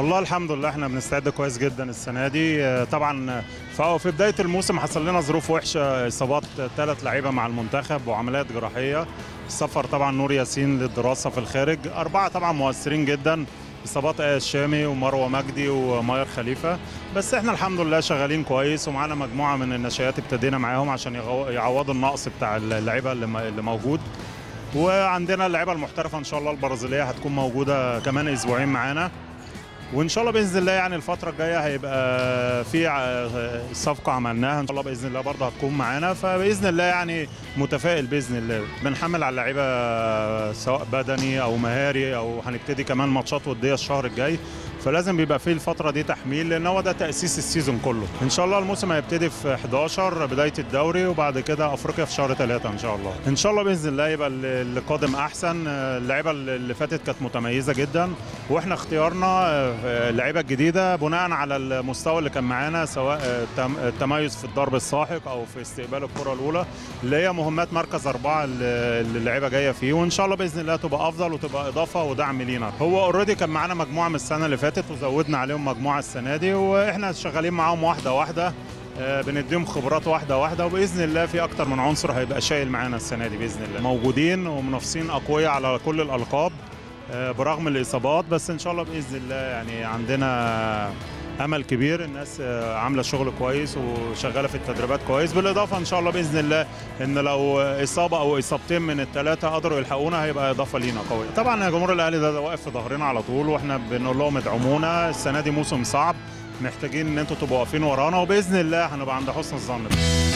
والله الحمد لله احنا بنستعد كويس جدا السنه دي آه، طبعا في في بدايه الموسم حصل لنا ظروف وحشه اصابات ثلاث لعيبه مع المنتخب وعمليات جراحيه السفر طبعا نور ياسين للدراسه في الخارج اربعه طبعا مؤثرين جدا اصابات ايه الشامي ومروه مجدي وماير خليفه بس احنا الحمد لله شغالين كويس ومعانا مجموعه من النشئات ابتدينا معاهم عشان يغو- يعوضوا النقص بتاع اللعيبه اللي م- اللي موجود وعندنا اللعيبه المحترفه ان شاء الله البرازيليه هتكون موجوده كمان اسبوعين معانا وان شاء الله باذن الله يعني الفتره الجايه هيبقى في ع- صفقه عملناها ان شاء الله باذن الله برضه هتكون معانا فباذن الله يعني متفائل باذن الله بنحمل على اللعيبه سواء بدني او مهاري او هنبتدي كمان ماتشات وديه الشهر الجاي فلازم بيبقى فيه الفتره دي تحميل لان هو ده تاسيس السيزون كله ان شاء الله الموسم هيبتدي في 11 بدايه الدوري وبعد كده افريقيا في شهر 3 ان شاء الله ان شاء الله باذن الله يبقى اللي اللي قادم احسن اللعيبه اللي فاتت كانت متميزه جدا واحنا اختيارنا آه، اللعيبه الجديده بناء على المستوى اللي كان معانا سواء آه، التم- التميز في الضرب الساحق او في استقبال الكره الاولى اللي هي مهمات مركز اربعه اللي اللي اللعيبه جايه فيه وان شاء الله باذن الله تبقى افضل وتبقى اضافه ودعم لينا هو اوريدي كان معانا مجموعه من السنه اللي فاتت وزودنا عليهم مجموعه السنه دي واحنا شغالين معاهم واحده واحده آه، بنديهم خبرات واحده واحده وباذن الله في اكتر من عنصر هيبقى شايل معانا السنه دي باذن الله موجودين ومنافسين اقوياء على كل الالقاب آه، برغم الاصابات بس ان شاء الله باذن الله يعني عندنا امل كبير الناس آه، عامله شغل كويس وشغاله في التدريبات كويس بالاضافه ان شاء الله باذن الله ان لو اصابه او اصابتين من الثلاثه قدروا يلحقونا هيبقى اضافه لينا قويه طبعا يا جمهور الاهلي ده, ده واقف في ظهرنا على طول واحنا بنقول لهم ادعمونا السنه دي موسم صعب محتاجين ان انتوا تبقوا واقفين ورانا وباذن الله هنبقى عند حسن الظن